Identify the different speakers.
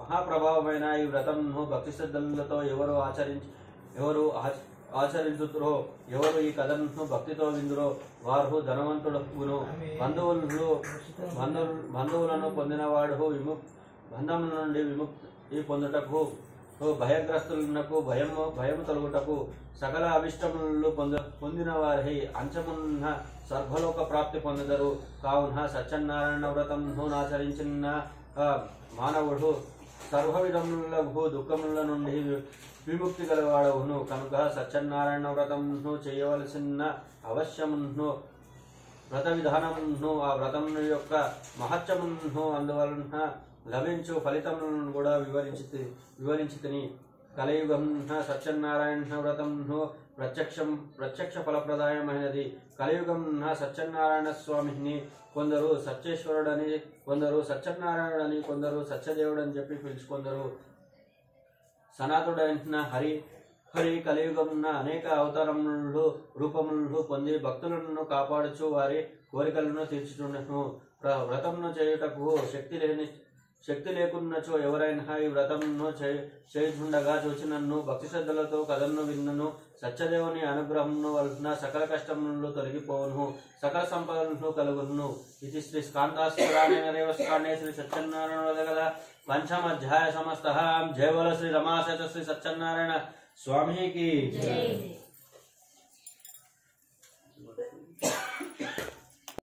Speaker 1: మహాప్రభావమైన ఈ వ్రతంను భక్తి శ్రద్ధలతో ఎవరు ఆచరించి ఎవరు ఆచ- ఆచరించుతురో ఎవరు ఈ కథను భక్తితో విందురో వారు ధనవంతుడును బంధువులు బంధువులు బంధువులను పొందినవాడు విముక్ బంధముల నుండి విముక్తి పొందుటకు ఓ భయగ్రస్తులకు భయము భయము తొలగుటకు సకల అభిష్టములు పొంద పొందిన వారి అంచమున్న సర్వలోక ప్రాప్తి పొందుదరు కావున సత్యనారాయణ వ్రతంను ఆచరించిన ఆ, మానవుడు సర్వ విధములకు దుఃఖముల నుండి వి- విముక్తి గలవాడవును కనుక సత్యనారాయణ వ్రతంను చేయవలసిన అవశ్యమును వ్రత విధానమును ఆ వ్రతమును యొక్క మహత్యమును అందువలన లభించు ఫలితములను కూడా వివరించి వివరించి తిని కలియుగంన సత్యనారాయణ వ్రతంను ప్రత్యక్షం ప్రత్యక్ష ఫలప్రదాయమైనది కలియుగంన సత్యనారాయణ స్వామిని కొందరు సత్యేశ్వరుడని కొందరు సత్యనారాయణుడని కొందరు సత్యదేవుడని చెప్పి పిలుచుకొందరు సనాతుడైన హరి హరి కలియుగమున అనేక అవతారములు రూపములు పొంది భక్తులను కాపాడుచు వారి కోరికలను తీర్చుచుండను ప్ర- వ్రతమును చేయుటకు శక్తి లేని శక్తి లేకున్నచో ఎవరైనా ఈ వ్రతమును చే- చేయుచుండగా చూచినన్ను భక్తి శ్రద్ధలతో కథను విన్నను సత్యదేవుని అనుగ్రహమును వలన సకల కష్టములు తొలగిపోవును సకల సంపదలను కలుగును ఇది శ్రీ స్కాందాస్పురాణేన దేవస్థానే శ్రీ సత్యనారాయణ కదా పంచమాధ్యాయ సమస్త జయ బోల శ్రీ రమాశత శ్రీ సత్యనారాయణ స్వామికి
Speaker 2: జై